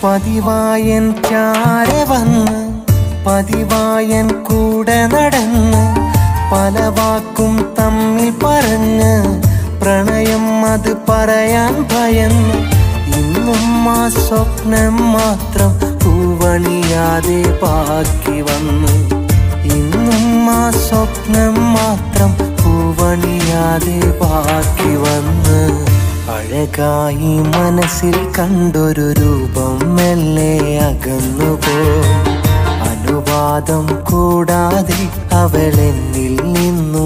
പതിവായൻ ചാരെ വന്ന് പതിവായൻ കൂടെ നടന്ന് പല വാക്കും തമ്മിൽ പറഞ്ഞ് പ്രണയം അത് പറയാൻ ഭയന്ന് ഇന്നും ആ സ്വപ്നം മാത്രം പൂവണിയാതെ ബാക്കി വന്നു ഇന്നും ആ സ്വപ്നം മാത്രം പൂവണിയാതെ ബാക്കി വന്ന് അഴകായി മനസ്സിൽ കണ്ടൊരു രൂപം മെല്ലെ അകന്നുപോ അനുവാദം കൂടാതെ അവൾ എന്നിൽ നിന്നു